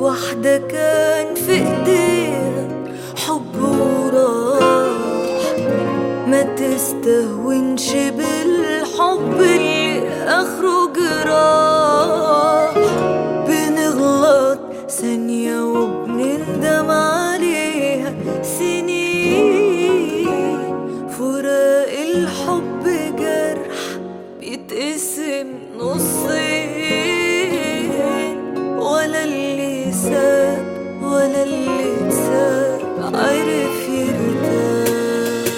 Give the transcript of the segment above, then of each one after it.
واحدة كان في ايديها حب وراح ما تستهونش بالحب اللي اخره جراح بنغلط ثانية وبنندم عليها سنين فراق الحب جرح بيتقسم نصين ولا اللي ساب ولا اللي اتساب عرف يرتاح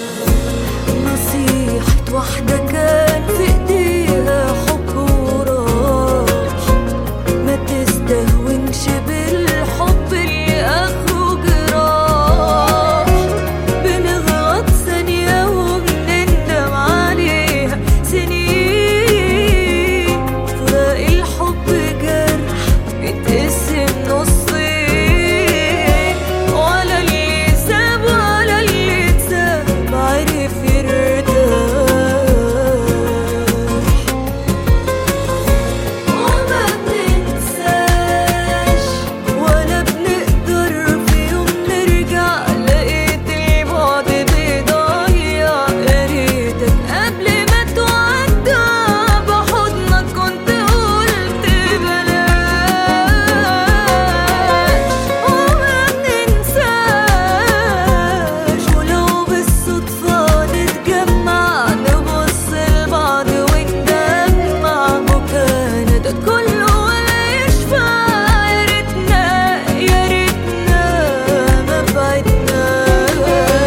نصيحة واحدة كان في ايديها حب وراح ما تستهونش بالحب اللي اخره جراح بنغلط ثانية وبنندم عليها سنين فراق الحب جرح بيتقسم نصين ولا اللي ساب ولا اللي اتساب عرف يرتاح وما بننساش ولا بنقدر في يوم نرجع لقيت البعد بيضيع يا ريتك قبل ما تودع بحضنك كنت قلت بلاش وما بننساش ولو بالصدفة نتجمع نبص لبعض وندمع بكانا ده كله ولا يشفع يا ريتنا يا ريتنا ما بعدناش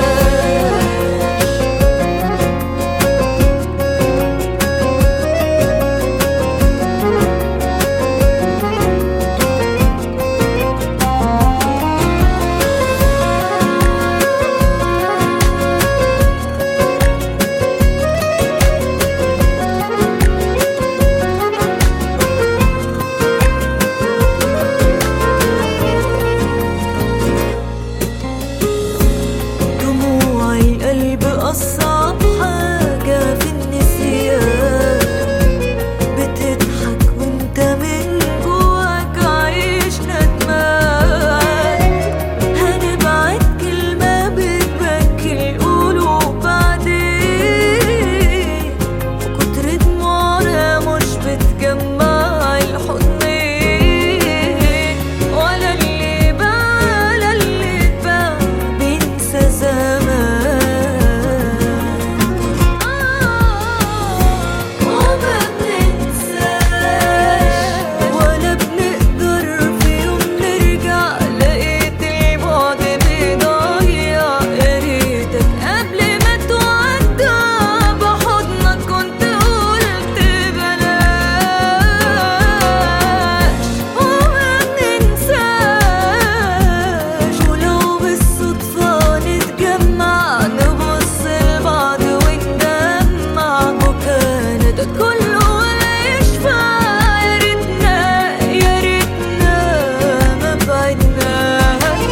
دموع القلب أصعب حاجة في النسيان بتضحك وانت من جواك عايش ندمان هنبعت كلمة بتبكي القلوب بعدين وكتر دموعنا مش بتجمع الحضنين ولا اللي باع ولا اللي اتباع بينسى زمان وما بننساش ولا بنقدر في يوم نرجع لقيت البعد بيضيع يا ريتك قبل ما تودع بحضنك كنت قلت بلاش وما بننساش ولو بالصدفة نتجمع نبص لبعض وندمع بكانا ده كله ولا يشفع يا ريتنا يا ريتنا ما بعدناش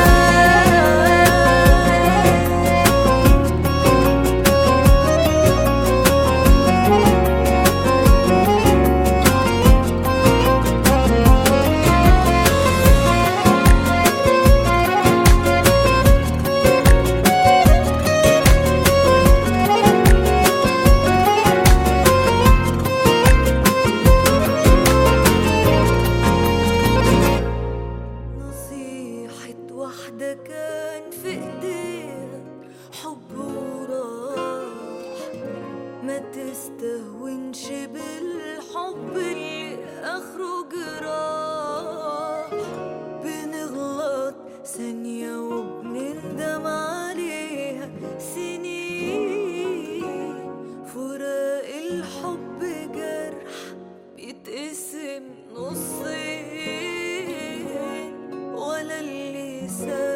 نصيحة واحدة كان في ايديها حب وراح ما تستهونش بالحب اللي اخره جراح بنغلط ثانية وبنندم عليها سنين فراق الحب جرح بيتقسم نصين ولا اللي ساب